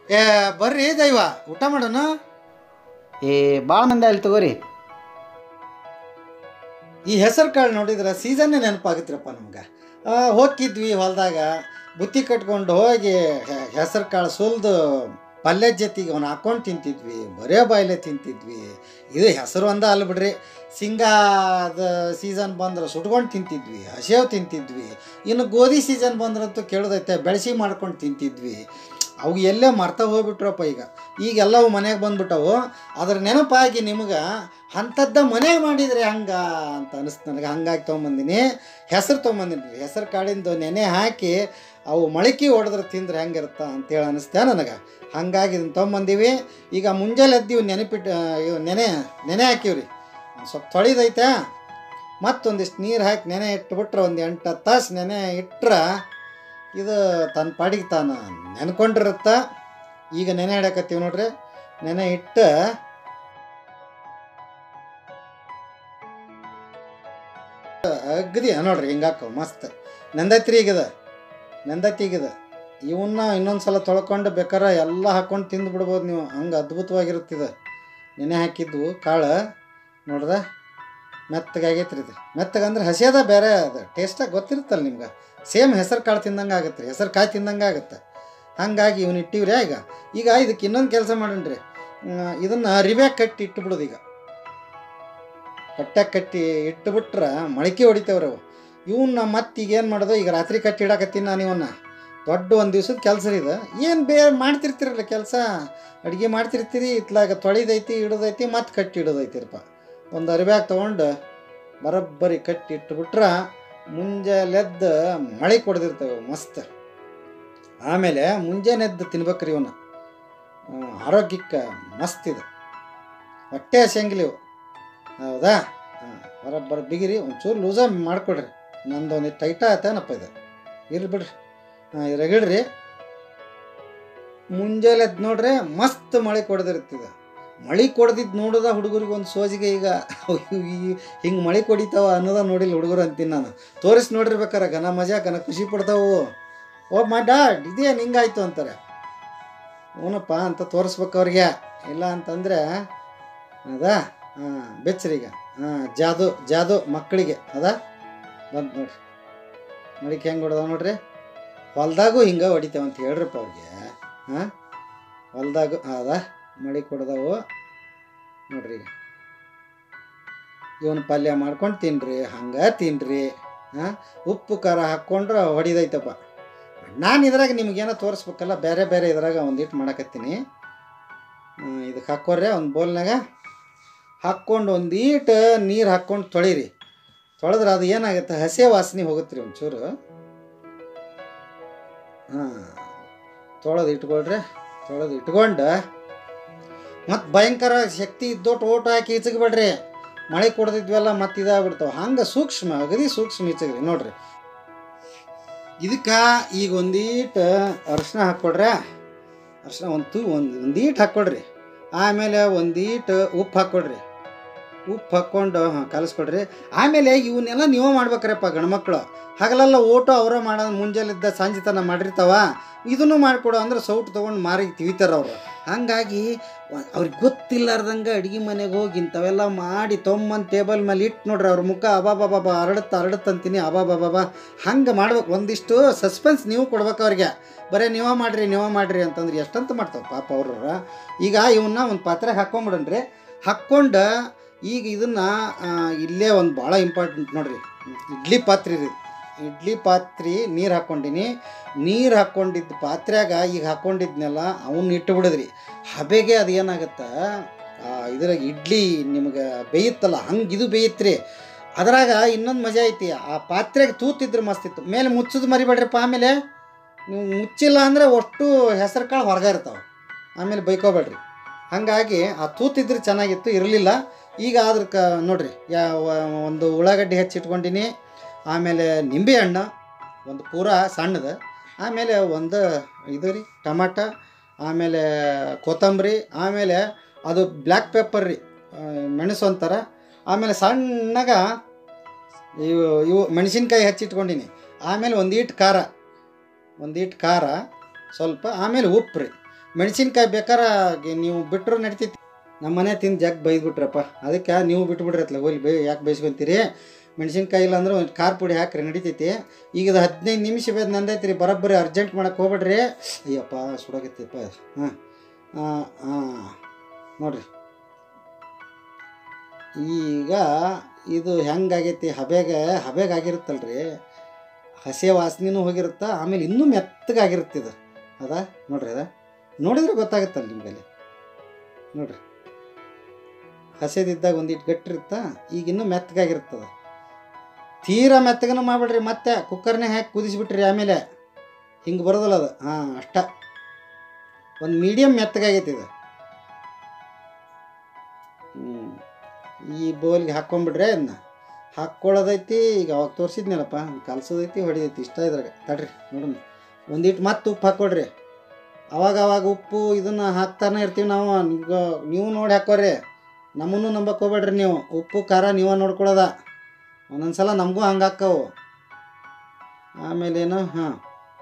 ಏ ಬರ್ರಿ ದೈವ ಊಟ ಮಾಡೋಣ ಏ ಭಾಳ ಮಂದಿ ಅಲ್ಲಿ ತಗೋರಿ ಈ ಹೆಸರು ಕಾಳು ನೋಡಿದ್ರೆ ಸೀಸನ್ನೇ ನೆನಪಾಗತ್ರಪ್ಪ ನಮ್ಗೆ ಹೋಗಿದ್ವಿ ಹೊಲದಾಗ ಬುತ್ತಿ ಕಟ್ಕೊಂಡು ಹೋಗಿ ಹೆಸರು ಕಾಳು ಸುಲ್ದು ಪಲ್ಯದ ಜೊತೆಗೆ ಅವ್ನು ಹಾಕೊಂಡು ತಿಂತಿದ್ವಿ ಬರೇ ಬಾಯ್ಲೆ ತಿಂತಿದ್ವಿ ಇದು ಹೆಸರು ಒಂದ ಅಲ್ಲ ಬಿಡ್ರಿ ಸಿಂಗಾದ ಸೀಸನ್ ಬಂದ್ರೆ ಸುಟ್ಕೊಂಡು ತಿಂತಿದ್ವಿ ಹಸೇವು ತಿಂತಿದ್ವಿ ಇನ್ನು ಗೋಧಿ ಸೀಸನ್ ಬಂದ್ರಂತೂ ಕೇಳೋದೈತೆ ಬೆಳೆಸಿ ಮಾಡ್ಕೊಂಡು ತಿಂತಿದ್ವಿ ಅವು ಎಲ್ಲೇ ಮರ್ತ ಹೋಗ್ಬಿಟ್ರಪ್ಪ ಈಗ ಈಗೆಲ್ಲವು ಮನೆಗೆ ಬಂದ್ಬಿಟ್ಟವು ಅದ್ರ ನೆನಪಾಗಿ ನಿಮ್ಗೆ ಅಂಥದ್ದ ಮನೆಗೆ ಮಾಡಿದ್ರೆ ಹಂಗ ಅಂತ ಅನಿಸ್ತು ನನಗೆ ಹಂಗಾಗಿ ತೊಗೊಂಬಂದಿನಿ ಹೆಸರು ತೊಗೊಂಬಂದಿನಿ ಹೆಸರು ಕಾಳಿಂದು ನೆನೆ ಹಾಕಿ ಅವು ಮೊಳಕೆ ಹೊಡೆದ್ರೆ ತಿಂದ್ರೆ ಹೆಂಗಿರುತ್ತ ಅಂತೇಳಿ ಅನಿಸ್ತೆ ನನಗೆ ಹಂಗಾಗಿ ಇದನ್ನು ತೊಗೊಂಬಂದೀವಿ ಈಗ ಮುಂಜಾನೆ ಎದ್ದೀವಿ ನೆನಪಿಟ್ಟು ಇವು ನೆನೆ ನೆನೆ ಹಾಕಿವ್ರಿ ಸ್ವಲ್ಪ ತೊಳಿದೈತೆ ಮತ್ತೊಂದಿಷ್ಟು ನೀರು ಹಾಕಿ ನೆನೆ ಇಟ್ಬಿಟ್ರೆ ಒಂದು ಎಂಟು ತಾಸು ನೆನೆ ಇಟ್ರೆ ಇದು ತನ್ನ ಪಾಡಿಗೆ ತಾನು ನೆನ್ಕೊಂಡಿರುತ್ತ ಈಗ ನೆನೆ ಹಿಡಕತ್ತೀವಿ ನೋಡ್ರಿ ನೆನೆ ಇಟ್ಟು ಅಗದಿ ನೋಡ್ರಿ ಹಿಂಗಾಕ ಮಸ್ತ್ ನೆಂದೈತ್ರಿ ಈಗದ ನೆಂದೈತಿ ಈಗದ ಇವನ್ನ ಇನ್ನೊಂದು ಸಲ ತೊಳ್ಕೊಂಡು ಬೇಕಾರೆ ಎಲ್ಲ ಹಾಕ್ಕೊಂಡು ತಿಂದು ಬಿಡ್ಬೋದು ನೀವು ಹಂಗೆ ಅದ್ಭುತವಾಗಿರುತ್ತಿದೆ ನೆನೆ ಹಾಕಿದ್ದು ಕಾಳು ನೋಡ್ದ ಮೆತ್ತಗಾಗೈತ್ರಿ ಇದು ಮೆತ್ತಗಂದ್ರೆ ಹಸಿಯದ ಬೇರೆ ಅದು ಟೇಸ್ಟಾಗಿ ಗೊತ್ತಿರುತ್ತಲ್ಲ ನಿಮ್ಗೆ ಸೇಮ್ ಹೆಸರು ಕಾಳು ತಿಂದಂಗೆ ಆಗುತ್ತೆ ರೀ ಹೆಸರು ಕಾಯಿ ತಿಂದಂಗೆ ಆಗುತ್ತೆ ಹಾಗಾಗಿ ಇವನು ಇಟ್ಟಿವ್ರಿ ಈಗ ಈಗ ಇದಕ್ಕೆ ಇನ್ನೊಂದು ಕೆಲಸ ಮಾಡಣ್ರಿ ಇದನ್ನು ರಿವ್ಯಾಕ್ ಕಟ್ಟಿ ಇಟ್ಟುಬಿಡೋದು ಈಗ ಕಟ್ಟಾಗ ಕಟ್ಟಿ ಇಟ್ಟುಬಿಟ್ರೆ ಮೊಳಕೆ ಹೊಡಿತೇವ್ರಿ ಅವು ಇವನ್ನ ಮತ್ತೆ ಈಗ ಏನು ಮಾಡೋದು ಈಗ ರಾತ್ರಿ ಕಟ್ಟಿ ಇಡಾಕತ್ತೀನಿ ನಾನು ಇವನ್ನ ದೊಡ್ಡ ಒಂದು ದಿವ್ಸದ ಕೆಲಸ ರೀ ಇದು ಏನು ಬೇರೆ ಮಾಡ್ತಿರ್ತೀರಲ್ಲ ಕೆಲಸ ಅಡುಗೆ ಮಾಡ್ತಿರ್ತೀರಿ ಇತ್ಲಾಗ ತೊಳಿದೈತಿ ಇಡೋದೈತಿ ಮತ್ತೆ ಕಟ್ಟಿ ಇಡೋದೈತಿರಪ್ಪ ಒಂದು ಅರಿವ್ಯಾಗ ತೊಗೊಂಡು ಬರೋಬ್ಬರಿ ಕಟ್ಟಿ ಇಟ್ಬಿಟ್ರೆ ಮುಂಜಾನೆದ್ದು ಮಳೆ ಕೊಡ್ದಿರ್ತೇವೆ ಮಸ್ತ್ ಆಮೇಲೆ ಮುಂಜಾನೆದ್ದು ತಿನ್ಬೇಕ್ರಿ ಇವನ್ನ ಆ, ಆರೋಗ್ಯಕ್ಕೆ ಮಸ್ತ್ ಇದು ಹೊಟ್ಟೆ ಹಸಂಗಿಲ್ಲ ಇವು ಹೌದಾ ಹಾಂ ಬರೋಬ್ಬರ ಬಿಗಿರಿ ಒಂಚೂರು ಲೂಸ ಮಾಡಿಕೊಡ್ರಿ ನಂದು ಒಂದು ಟೈಟ ಆಯ್ತೇನಪ್ಪ ಇದು ಇರ್ಲಿ ಬಿಡ್ರಿ ಹಾಂ ರಗಿಡ್ರಿ ಮುಂಜಾನೆ ಎದ್ದು ನೋಡ್ರಿ ಮಸ್ತ್ ಮಳೆ ಕೊಡ್ದಿರ್ತದೆ ಮಳೆ ಕೊಡ್ದಿದ್ದು ನೋಡೋದ ಹುಡುಗರಿಗೆ ಒಂದು ಸೋಜಿಗೆ ಈಗ ಹಿಂಗೆ ಮಳೆ ಕೊಡಿತಾವ ಅನ್ನೋದ ನೋಡಿಲ್ಲ ಹುಡುಗರು ಅಂತೀನಿ ನಾನು ತೋರಿಸಿ ನೋಡಿರ್ಬೇಕಾರೆ ಘನ ಮಜಾ ಘನ ಖುಷಿ ಪಡ್ತಾವು ಓ ಮಾ ಡಾಡ್ ಇದೇನು ಹಿಂಗಾಯ್ತು ಅಂತಾರೆ ಹ್ಞೂನಪ್ಪ ಅಂತ ತೋರಿಸ್ಬೇಕು ಅವ್ರಿಗೆ ಇಲ್ಲ ಅಂತಂದರೆ ಅದಾ ಹಾಂ ಬೆಚ್ಚರಿ ಈಗ ಹಾಂ ಜಾದು ಜಾದು ಮಕ್ಕಳಿಗೆ ಅದಾ ಬಂತು ನೋಡ್ರಿ ಮಳಿಕೆ ಹೆಂಗೆ ಹೊಡೆದ ನೋಡ್ರಿ ಹೊಲ್ದಾಗೂ ಹಿಂಗೆ ಹೊಡಿತೇವೆ ಅಂತ ಹೇಳ್ರಪ್ಪ ಅವ್ರಿಗೆ ಹಾಂ ಹೊಲ್ದಾಗೂ ಅದ ಮಳಿ ಕೊಡ್ದವು ನೋಡ್ರಿ ಈಗ ಇವನು ಪಲ್ಯ ಮಾಡ್ಕೊಂಡು ತಿನ್ರಿ ಹಂಗೆ ತಿನ್ರಿ ಹಾಂ ಉಪ್ಪು ಖಾರ ಹಾಕ್ಕೊಂಡ್ರೆ ಹೊಡಿದೈತಪ್ಪ ನಾನು ಇದ್ರಾಗ ನಿಮಗೇನೋ ತೋರಿಸ್ಬೇಕಲ್ಲ ಬೇರೆ ಬೇರೆ ಇದ್ರಾಗ ಒಂದಿಟ್ಟು ಮಾಡಕತ್ತೀನಿ ಇದಕ್ಕೆ ಹಾಕೋರ್ರೆ ಒಂದು ಬೋಲ್ನಾಗ ಹಾಕ್ಕೊಂಡು ಒಂದೀಟು ನೀರು ಹಾಕ್ಕೊಂಡು ತೊಳಿರಿ ತೊಳೆದ್ರೆ ಅದು ಏನಾಗುತ್ತೆ ಹಸೆ ವಾಸನೆ ಹೋಗುತ್ತೆ ರೀ ಒಂಚೂರು ಹಾಂ ತೊಳೆದು ಇಟ್ಕೊಳ್ರಿ ತೊಳೆದು ಇಟ್ಕೊಂಡು ಮತ್ತು ಭಯಂಕರ ಶಕ್ತಿ ಇದ್ದೋಟ್ ಓಟ ಹಾಕಿ ಈಚಗ್ಬೇಡ್ರಿ ಮಳೆ ಕೊಡ್ದಿದ್ವಲ್ಲ ಮತ್ತು ಇದಾಗ್ಬಿಡ್ತಾವೆ ಹಂಗೆ ಸೂಕ್ಷ್ಮ ಅಗದಿ ಸೂಕ್ಷ್ಮ ಈಚಗ್ರಿ ನೋಡ್ರಿ ಇದಕ್ಕೆ ಈಗ ಒಂದೀಟು ಅರಿಶಿನ ಹಾಕ್ಕೊಡ್ರಿ ಅರಿಶಿನ ಒಂದು ತು ಒಂದು ಒಂದೀಟು ಹಾಕ್ಕೊಡ್ರಿ ಆಮೇಲೆ ಒಂದೀಟು ಉಪ್ಪು ಹಾಕ್ಕೊಡ್ರಿ ಉಪ್ಪು ಹಾಕ್ಕೊಂಡು ಹಾಂ ಕಲಿಸ್ಕೊಡ್ರಿ ಆಮೇಲೆ ಇವನ್ನೆಲ್ಲ ನೀವೇ ಮಾಡ್ಬೇಕ್ರಪ್ಪ ಗಂಡ್ಮಕ್ಳು ಹಗಲೆಲ್ಲ ಓಟು ಅವರ ಮಾಡೋದು ಮುಂಜಾನಿದ್ದ ಸಂಜೆ ತನಕ ಮಾಡಿರ್ತಾವ ಇದನ್ನು ಮಾಡಿಕೊಡು ಅಂದ್ರೆ ಸೌಟ್ ತೊಗೊಂಡು ಮಾರಿಗೆ ತಿವಿತಾರ ಅವರು ಹಾಗಾಗಿ ವ- ಅವ್ರಿಗೆ ಗೊತ್ತಿಲ್ಲಾರ್ದಂಗೆ ಅಡುಗೆ ಮನೆಗೆ ಹೋಗಿ ಇಂಥವೆಲ್ಲ ಮಾಡಿ ತೊಂಬಂದು ಟೇಬಲ್ ಮೇಲೆ ಇಟ್ಟು ನೋಡ್ರಿ ಅವ್ರ ಮುಖ ಅಬಾಬಾಬಾಬ ಹರಡುತ್ತ ಹರಡುತ್ತೆ ಅಂತೀನಿ ಅಬಾಬಾಬಾಬಾ ಹಂಗೆ ಮಾಡ್ಬೇಕು ಒಂದಿಷ್ಟು ಸಸ್ಪೆನ್ಸ್ ನೀವು ಕೊಡ್ಬೇಕು ಅವ್ರಿಗೆ ಬರೀ ನೀವೇ ಮಾಡಿರಿ ನೀವೇ ಮಾಡಿರಿ ಅಂತಂದ್ರೆ ಎಷ್ಟಂತ ಮಾಡ್ತಾವೆ ಪಾಪ ಅವ್ರ ಈಗ ಇವನ್ನ ಒಂದು ಪಾತ್ರೆಗೆ ಹಾಕ್ಕೊಂಬಿಡನ್ರಿ ಹಾಕ್ಕೊಂಡು ಈಗ ಇದನ್ನು ಇಲ್ಲೇ ಒಂದು ಭಾಳ ಇಂಪಾರ್ಟೆಂಟ್ ನೋಡ್ರಿ ಇಡ್ಲಿ ಪಾತ್ರೆ ರೀ ಇಡ್ಲಿ ಪಾತ್ರೆ ನೀರು ಹಾಕ್ಕೊಂಡಿನಿ ನೀರು ಹಾಕ್ಕೊಂಡಿದ್ದ ಪಾತ್ರೆಯಾಗ ಈಗ ಹಾಕ್ಕೊಂಡಿದ್ನೆಲ್ಲ ಅವನ್ನ ಇಟ್ಟು ಬಿಡದ್ರಿ ಹಬೆಗೆ ಅದು ಏನಾಗುತ್ತೆ ಇದ್ರಾಗ ಇಡ್ಲಿ ನಿಮ್ಗೆ ಬೇಯುತ್ತಲ್ಲ ಹಂಗೆ ಇದು ಬೇಯುತ್ರಿ ಅದ್ರಾಗ ಇನ್ನೊಂದು ಮಜಾ ಐತಿ ಆ ಪಾತ್ರೆಗೆ ತೂತಿದ್ರೆ ಮಸ್ತ್ ಇತ್ತು ಮೇಲೆ ಮುಚ್ಚೋದು ಮರಿಬೇಡ್ರಿಪ್ಪ ಆಮೇಲೆ ನೀವು ಮುಚ್ಚಿಲ್ಲ ಅಂದರೆ ಒಟ್ಟು ಹೆಸರು ಕಾಳು ಹೊರಗೆ ಇರ್ತಾವೆ ಆಮೇಲೆ ಬೈಕೋಬೇಡ್ರಿ ಹಾಗಾಗಿ ಆ ತೂತಿದ್ರೆ ಚೆನ್ನಾಗಿತ್ತು ಇರಲಿಲ್ಲ ಈಗ ಅದ್ರ ಕ ನೋಡ್ರಿ ಯಾವ ಒಂದು ಉಳ್ಳಾಗಡ್ಡಿ ಹೆಚ್ಚಿಟ್ಕೊಂಡಿನಿ ಆಮೇಲೆ ನಿಂಬೆ ಹಣ್ಣು ಒಂದು ಪೂರ ಸಣ್ಣದು ಆಮೇಲೆ ಒಂದು ಇದು ರೀ ಟಮಾಟ ಆಮೇಲೆ ಕೊತ್ತಂಬರಿ ಆಮೇಲೆ ಅದು ಬ್ಲ್ಯಾಕ್ ಪೆಪ್ಪರ್ ರೀ ಆ, ಮೆಣಸು ಅಂತಾರ ಆಮೇಲೆ ಸಣ್ಣಗ ಇವು ಇವು ಮೆಣಸಿನ್ಕಾಯಿ ಹಚ್ಚಿಟ್ಕೊಂಡಿನಿ ಆಮೇಲೆ ಒಂದೀಟ್ ಖಾರ ಒಂದೀಟ್ ಖಾರ ಸ್ವಲ್ಪ ಆಮೇಲೆ ಉಪ್ಪು ರೀ ಮೆಣಸಿನ್ಕಾಯಿ ಬೇಕಾರ ನೀವು ಬಿಟ್ಟರು ನಡಿತೈತಿ ನಮ್ಮ ಮನೆ ತಿಂದು ಜಗ್ ಬೈದ್ಬಿಟ್ರಪ್ಪ ಅದಕ್ಕೆ ನೀವು ಬಿಟ್ಬಿಡ್ರಿ ಅತ್ಲ ಹೋಗ್ಲಿ ಬೈ ಯಾಕೆ ಬೈಸ್ಕೊಂತೀರಿ ಮೆಣಸಿನ್ಕಾಯಿ ಇಲ್ಲ ಅಂದ್ರೆ ಒಂದು ಖಾರ ಪುಡಿ ಹಾಕ್ರಿ ನಡಿತೈತಿ ಈಗ ಇದು ಹದಿನೈದು ನಿಮಿಷ ಬೇದ್ ನಂದೈತಿ ರೀ ಬರೋಬ್ಬರಿ ಅರ್ಜೆಂಟ್ ಮಾಡಕ್ಕೆ ಹೋಗ್ಬೇಡ್ರಿ ಅಯ್ಯಪ್ಪ ಸುಡಾಗತ್ತೈಪ ಹಾಂ ಹಾಂ ನೋಡ್ರಿ ಈಗ ಇದು ಹೆಂಗಾಗೈತಿ ಹಬೆಗ ಹಬೆಗೆ ಆಗಿರುತ್ತಲ್ರಿ ಹಸೆ ವಾಸನೆನೂ ಹೋಗಿರುತ್ತೆ ಆಮೇಲೆ ಇನ್ನೂ ಮೆತ್ತಗಾಗಿರುತ್ತೆ ಇದು ಅದ ನೋಡ್ರಿ ಅದ ನೋಡಿದ್ರೆ ಗೊತ್ತಾಗುತ್ತಲ್ಲ ನಿಮಗಲ್ಲಿ ನೋಡ್ರಿ ಹಸೆದಿದ್ದಾಗ ಒಂದಿಟ್ಟು ಗಟ್ಟಿರುತ್ತ ಈಗ ಇನ್ನೂ ಮೆತ್ತಗಾಗಿರ್ತದ ತೀರಾ ಮೆತ್ತಗನ ಮಾಡ್ಬಿಡ್ರಿ ಮತ್ತೆ ಕುಕ್ಕರ್ನೇ ಹಾಕಿ ಕುದಿಸ್ಬಿಟ್ರಿ ಆಮೇಲೆ ಹಿಂಗೆ ಬರೋದಲ್ಲ ಅದು ಹಾಂ ಅಷ್ಟ ಒಂದು ಮೀಡಿಯಮ್ ಮೆತ್ತಗಾಗೈತಿ ಇದು ಹ್ಞೂ ಈ ಬೌಲ್ಗೆ ಹಾಕ್ಕೊಂಬಿಡ್ರೆ ಅದನ್ನ ಹಾಕ್ಕೊಳ್ಳೋದೈತಿ ಈಗ ಅವಾಗ ತೋರಿಸಿದ್ನಲ್ಲಪ್ಪ ಕಲ್ಸೋದೈತಿ ಹೊಡಿದೈತಿ ಇಷ್ಟ ಇದ್ರಾಗ ತಡ್ರಿ ನೋಡೋಣ ಒಂದಿಟ್ಟು ಮತ್ತೆ ಉಪ್ಪು ಹಾಕ್ಕೊಡ್ರಿ ಅವಾಗ ಅವಾಗ ಉಪ್ಪು ಇದನ್ನು ಹಾಕ್ತಾನೆ ಇರ್ತೀವಿ ನಾವು ಈಗ ನೀವು ನೋಡಿ ಹಾಕೋರಿ ನಮ್ಮನ್ನು ನಂಬಕ್ಕೆ ಹೋಗ್ಬೇಡ್ರಿ ನೀವು ಉಪ್ಪು ಖಾರ ನೀವೇ ನೋಡ್ಕೊಳ್ಳೋದ ಒಂದೊಂದು ಸಲ ನಮಗೂ ಹಂಗೆ ಹಾಕ್ಕವು ಆಮೇಲೇನು ಹಾಂ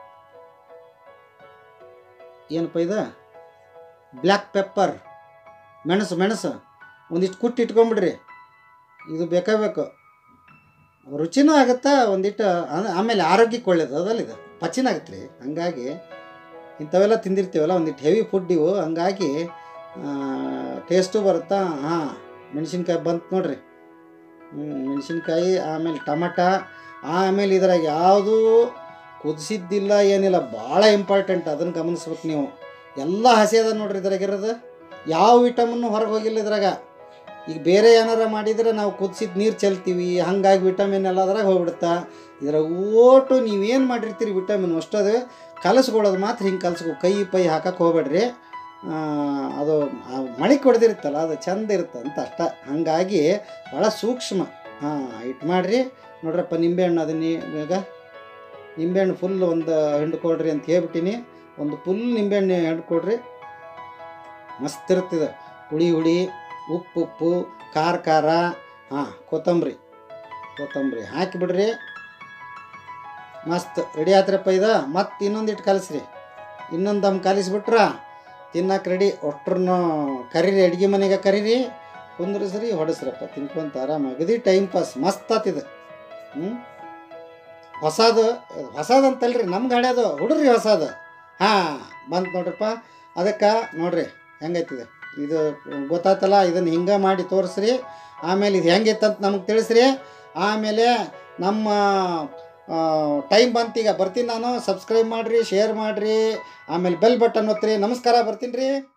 ಏನಪ್ಪ ಇದು ಬ್ಲ್ಯಾಕ್ ಪೆಪ್ಪರ್ ಮೆಣಸು ಮೆಣಸು ಒಂದಿಷ್ಟು ಕುಟ್ಟಿ ಇಟ್ಕೊಂಬಿಡ್ರಿ ಇದು ಬೇಕೇ ಬೇಕು ರುಚಿನೂ ಆಗುತ್ತಾ ಒಂದಿಟ್ಟು ಆ- ಆಮೇಲೆ ಆರೋಗ್ಯಕ್ಕೆ ಒಳ್ಳೇದು ಅದಲ್ಲ ಇದು ಪಚಿನ ಆಗತ್ತೆ ರೀ ಹಂಗಾಗಿ ಇಂಥವೆಲ್ಲ ತಿಂದಿರ್ತೀವಲ್ಲ ಒಂದಿಟ್ಟು ಹೆವಿ ಫುಡ್ ಇವು ಹಂಗಾಗಿ ಟೇಸ್ಟು ಬರುತ್ತಾ ಹಾಂ ಮೆಣಸಿನ್ಕಾಯಿ ಬಂತು ನೋಡ್ರಿ ಹ್ಞೂ ಮೆಣಸಿನ್ಕಾಯಿ ಆಮೇಲೆ ಟಮಟ ಆಮೇಲೆ ಇದ್ರಾಗ ಯಾವುದು ಕುದಿಸಿದ್ದಿಲ್ಲ ಏನಿಲ್ಲ ಭಾಳ ಇಂಪಾರ್ಟೆಂಟ್ ಅದನ್ನು ಗಮನಿಸ್ಬೇಕು ನೀವು ಎಲ್ಲ ಹಸಿ ಅದ ನೋಡ್ರಿ ಇದ್ರಾಗಿರೋದು ಯಾವ ವಿಟಮಿನ್ನು ಹೊರಗೆ ಹೋಗಿಲ್ಲ ಇದ್ರಾಗ ಈಗ ಬೇರೆ ಏನಾರ ಮಾಡಿದರೆ ನಾವು ಕುದಿಸಿದ ನೀರು ಚೆಲ್ತೀವಿ ಹಂಗಾಗಿ ವಿಟಮಿನ್ ಎಲ್ಲ ಅದ್ರಾಗ ಹೋಗ್ಬಿಡುತ್ತಾ ಇದ್ರಾಗ ಓಟು ನೀವೇನು ಮಾಡಿರ್ತೀರಿ ವಿಟಮಿನ್ ಅಷ್ಟದು ಕಲಸ್ಕೊಳ್ಳೋದು ಮಾತ್ರ ಹಿಂಗೆ ಕಲಸ್ಕೊ ಕೈ ಪೈ ಹಾಕಕ್ಕೆ ಹೋಗ್ಬೇಡ್ರಿ ಆ, ಅದು ಆ ಮಳೆ ಕೊಡ್ದಿರುತ್ತಲ್ಲ ಅದು ಚಂದ ಇರುತ್ತೆ ಅಂತ ಅಷ್ಟ ಹಾಗಾಗಿ ಭಾಳ ಸೂಕ್ಷ್ಮ ಹಾಂ ಇಟ್ಟು ಮಾಡಿರಿ ನೋಡ್ರಪ್ಪ ನಿಂಬೆಹಣ್ಣು ಅದನ್ನ ಈಗ ನಿಂಬೆಹಣ್ಣು ಫುಲ್ ಒಂದು ಹಿಂಡು ಕೊಡ್ರಿ ಅಂತ ಹೇಳ್ಬಿಟ್ಟಿನಿ ಒಂದು ಫುಲ್ ನಿಂಬೆಹಣ್ಣು ಹಿಂಡು ಕೊಡ್ರಿ ಮಸ್ತ್ ಇರ್ತದೆ ಹುಳಿ ಹುಳಿ ಉಪ್ಪು ಉಪ್ಪು ಖಾರ ಖಾರ ಹಾಂ ಕೊತ್ತಂಬರಿ ಕೊತ್ತಂಬರಿ ಹಾಕಿಬಿಡ್ರಿ ಮಸ್ತ್ ರೆಡಿ ಆತ್ರಪ್ಪ ಇದು ಮತ್ತೆ ಇನ್ನೊಂದಿಟ್ಟು ಕಲಿಸ್ರಿ ಇನ್ನೊಂದು ದಮ್ ಕಲಿಸ್ಬಿಟ್ರ ತಿನ್ನಕ್ಕೆ ರೆಡಿ ಒಟ್ರನ್ನು ಕರೀರಿ ಅಡುಗೆ ಮನೆಗೆ ಕರೀರಿ ಕುಂದ್ರಿಸ್ರಿ ಹೊಡಸ್ರಪ್ಪ ತಿನ್ಕೊಂತ ಆರಾಮ ಅಗದಿ ಟೈಮ್ ಪಾಸ್ ಮಸ್ತ್ ಆತಿದೆ ಹ್ಞೂ ಹೊಸದು ಹೊಸದು ಅಂತಲ್ರಿ ನಮ್ಗೆ ಹಳ್ಯಾದು ಹುಡ್ರಿ ಹೊಸದು ಹಾಂ ಬಂತು ನೋಡ್ರಪ್ಪ ಅದಕ್ಕೆ ನೋಡ್ರಿ ಹೆಂಗೈತಿದೆ ಇದು ಗೊತ್ತಾತಲ್ಲ ಇದನ್ನು ಹಿಂಗೆ ಮಾಡಿ ತೋರಿಸ್ರಿ ಆಮೇಲೆ ಇದು ಹೆಂಗಿತ್ತಂತ ನಮಗೆ ತಿಳಿಸ್ರಿ ಆಮೇಲೆ ನಮ್ಮ ಟೈಮ್ ಬಂತೀಗ ಬರ್ತೀನಿ ನಾನು ಸಬ್ಸ್ಕ್ರೈಬ್ ಮಾಡಿರಿ ಶೇರ್ ಮಾಡಿರಿ ಆಮೇಲೆ ಬೆಲ್ ಬಟನ್ ಒತ್ತಿರಿ ನಮಸ್ಕಾರ ಬರ್ತೀನಿ ರೀ